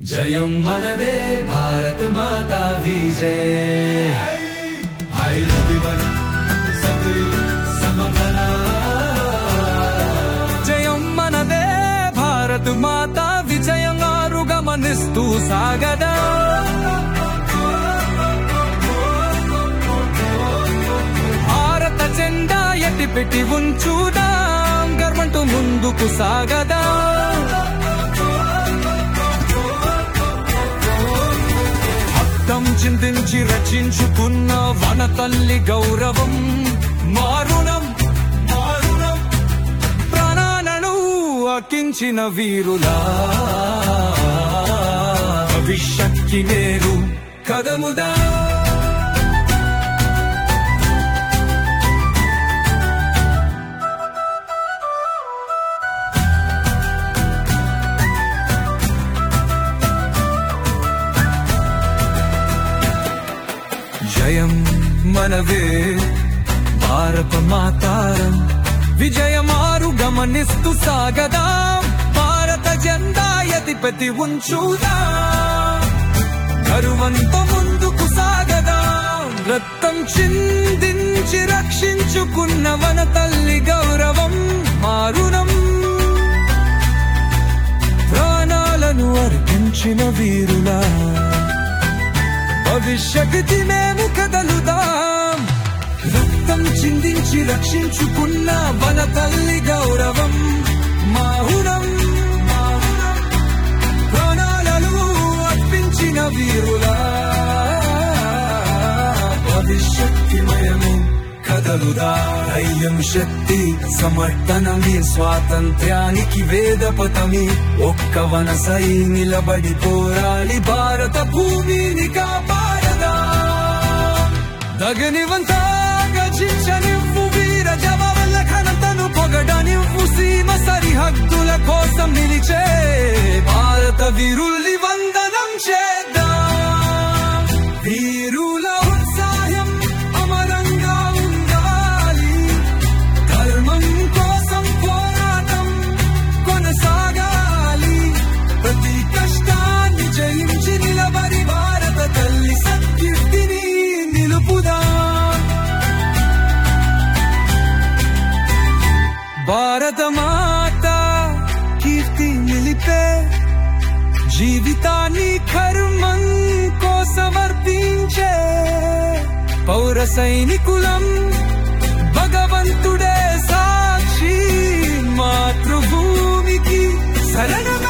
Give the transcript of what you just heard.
జయం మనదే భారత మాతా విజయ హై రవివన్ సద్రి సమగల జయం మనదే భారత్ మాత విజయంగారు గమనిస్తూ సాగదా భారత జెండా ఎట్టి పెట్టి ఉంచుదాం గర్వంటూ ముందుకు సాగదా రక్తం చిందించి రచించుకున్న వన తల్లి గౌరవం మారుణం మారుణం ప్రాణాలను అకించిన వీరులా భవిష్యత్కి నేరు కదముదా జయం మనవే భారత మాతారం విజయమారు గమనిస్తూ సాగదాం భారత జెండా ఎతిపెతి ఉంచుదా కరువంత ముందుకు సాగదాం రక్తం చిందించి రక్షించుకున్న వన తల్లి గౌరవం మారుణం ప్రాణాలను అర్పించిన వీరులా భవిష్యత్తి మేము కదలుదాం రక్తం చిందించి రక్షించుకున్న వన తల్లి గౌరవం మాహురం మాహురం. ప్రాణాలను అర్పించిన వీరులా భవిష్యత్తిమయము కదలుదా ధైర్యం శక్తి సమర్థనమి స్వాతంత్ర్యానికి వేద పతమి ఒక్క వనసై నిలబడి పోరాడి భారత భూమిని కాపాడదా దగనివంతా గర్జించనివ్వు వీర జవాన్ల ఘనతను పొగడనివ్వు సీమ సరిహద్దుల కోసం నిలిచే భారత వీరుల్ని వందనం చేద్దాం వీరుల ఉత్సాహం అమరంగా ఉండాలి ధర్మం కోసం పోరాటం కొనసాగాలి ప్రతి కష్టాన్ని జయించి నిలబడి భారత తల్లి సత్కీర్తిని నిలుపుదా భారత మాత కీర్తి నిలిపే జీవితాన్ని కర్మం కోసమర్పించే పౌర సైనికులం భగవంతుడే సాక్షి మాతృభూమికి శరణం